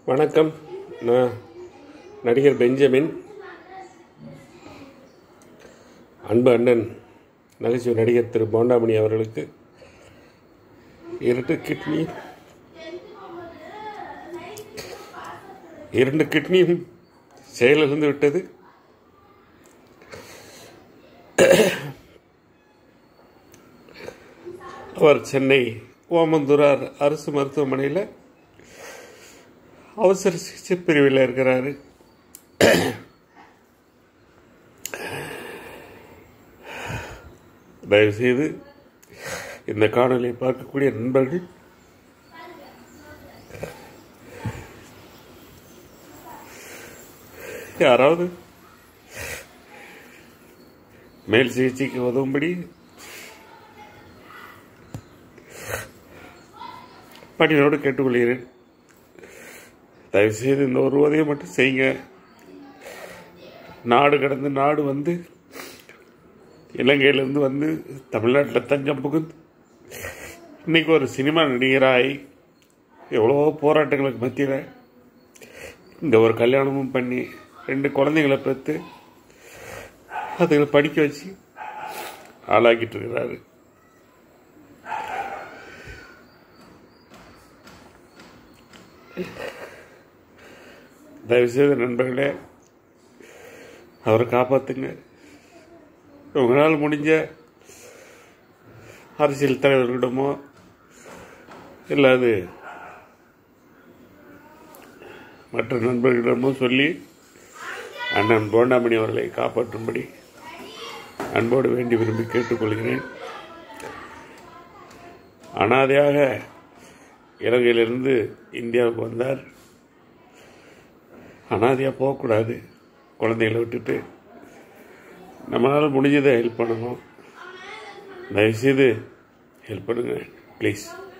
வணக்கம் நான் நடிகர் பெஞ்சமின் அன்பு அண்ணன் நகைச்சுவை நடிகர் திரு போண்டாமணி அவர்களுக்கு இரண்டு கிட்னி இரண்டு கிட்னியும் செயலிழந்து விட்டது அவர் சென்னை ஓமந்தூரார் அரசு மருத்துவமனையில் அவசர சிகிச்சை பிரிவில் இருக்கிறாரு தயவுசெய்து இந்த காணொலியை பார்க்கக்கூடிய நண்பர்கள் யாராவது மேல் சிகிச்சைக்கு உதவும்படி பணியோடு கேட்டுக்கொள்கிறேன் தயவுசெய்து இந்த ஒரு உதவியை மட்டும் செய்யுங்க நாடு கடந்து நாடு வந்து இலங்கையிலேருந்து வந்து தமிழ்நாட்டில் தஞ்சம் புகுந்து இன்னைக்கு ஒரு சினிமா நடிகராகி எவ்வளவோ போராட்டங்களுக்கு மத்தியில் இந்த ஒரு கல்யாணமும் பண்ணி ரெண்டு குழந்தைங்களை பெற்று அதுகளை படிக்க வச்சு ஆளாக்கிட்டு இருக்கிறாரு தயவுசெய்து நண்பர்களே அவரை காப்பாற்றுங்க உங்களால் முடிஞ்ச அரசியல் தலைவர்களிடமோ இல்லாது மற்ற நண்பர்களிடமோ சொல்லி அண்ணன் போண்டாமணி அவர்களை காப்பாற்றும்படி அன்போடு வேண்டி விரும்பி கேட்டுக்கொள்கிறேன் அனாதையாக இலங்கையிலிருந்து இந்தியாவுக்கு வந்தார் அனாதையாக போகக்கூடாது குழந்தைகளை விட்டுட்டு நம்மளால் முடிஞ்சதை ஹெல்ப் பண்ணணும் தயவுசெய்து ஹெல்ப் பண்ணுங்கள் ப்ளீஸ்